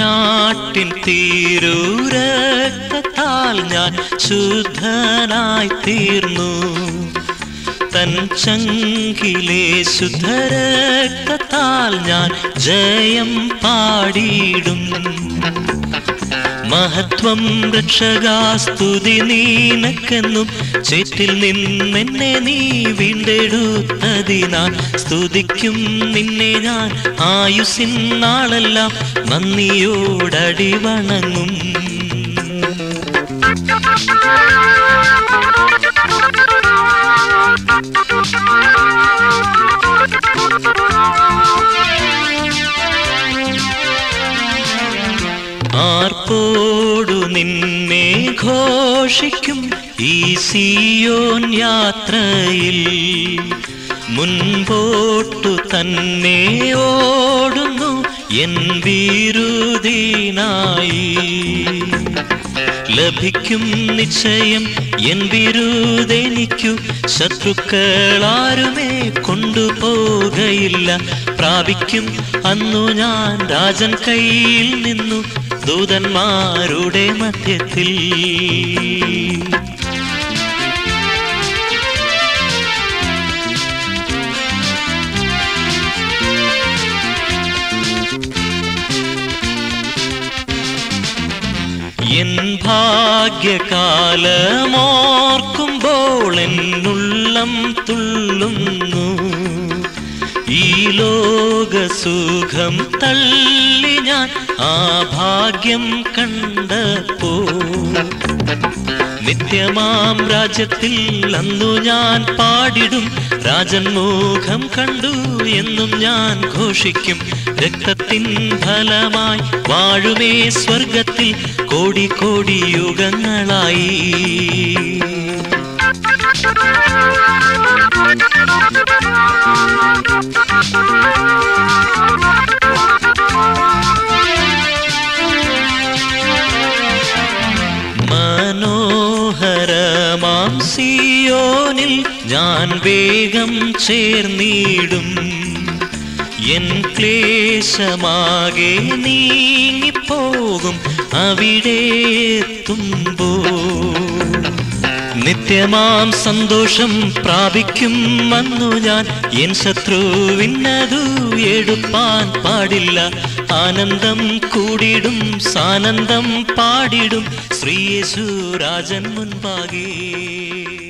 കുഞ്ഞാട്ടിൻ തീരൂരത്താൽ ഞാൻ ശുദ്ധനായി തീർന്നു തൻ ചങ്കിലെ ശുദ്ധരക്തത്താൽ ഞാൻ ജയം പാടിയിടും മഹത്വം രക്ഷകാസ്തുതി നീനക്കെന്നും ചേറ്റിൽ നിന്നെന്നെ നീ വീണ്ടെടുത്തതിനാൽ സ്തുതിക്കും നിന്നെ ഞാൻ ആയുസിൻ നാളെല്ലാം നന്ദിയോടടി വണങ്ങും ആർപ്പോടു നിന്നെ ഘോഷിക്കും ഈ സിയോൻ യാത്രയിൽ മുൻപോട്ടു തന്നെ ഓടുന്നു എൻ വിരുദിനായി ലഭിക്കും നിശ്ചയം എൻ വിരുദെനിക്കു ശത്രുക്കളാരുമേ കൊണ്ടുപോകയില്ല പ്രാപിക്കും അന്നു ഞാൻ രാജൻ കയ്യിൽ നിന്നു ദൂതന്മാരുടെ മധ്യത്തിൽ എൻ ഭാഗ്യകാലമോർക്കുമ്പോൾ എന്നുള്ളം തുള്ളുന്നു ഈ ലോകസുഖം തള്ളി ഞാൻ ആ ഭാഗ്യം കണ്ടപ്പോ നിത്യമാം രാജ്യത്തിൽ അന്നു ഞാൻ പാടിടും രാജൻ മുഖം കണ്ടു എന്നും ഞാൻ ഘോഷിക്കും രക്തത്തിൻ ഫലമായി വാഴുമേ സ്വർഗത്തിൽ കോടി കോടി യുഗങ്ങളായി മനോഹരമാം സിയോനിൽ ഞാൻ വേഗം ചേർന്നിടും എൻ ക്ലേശമാകെ നീങ്ങിപ്പോകും അവിടെ എത്തുമ്പോ നിത്യമാം സന്തോഷം പ്രാപിക്കും അന്നു ഞാൻ എൻ ശത്രുവിനതു എടുപ്പാൻ പാടില്ല ആനന്ദം കൂടിടും സാനന്ദം പാടിടും ശ്രീയേശു രാജൻ മുൻപാകേ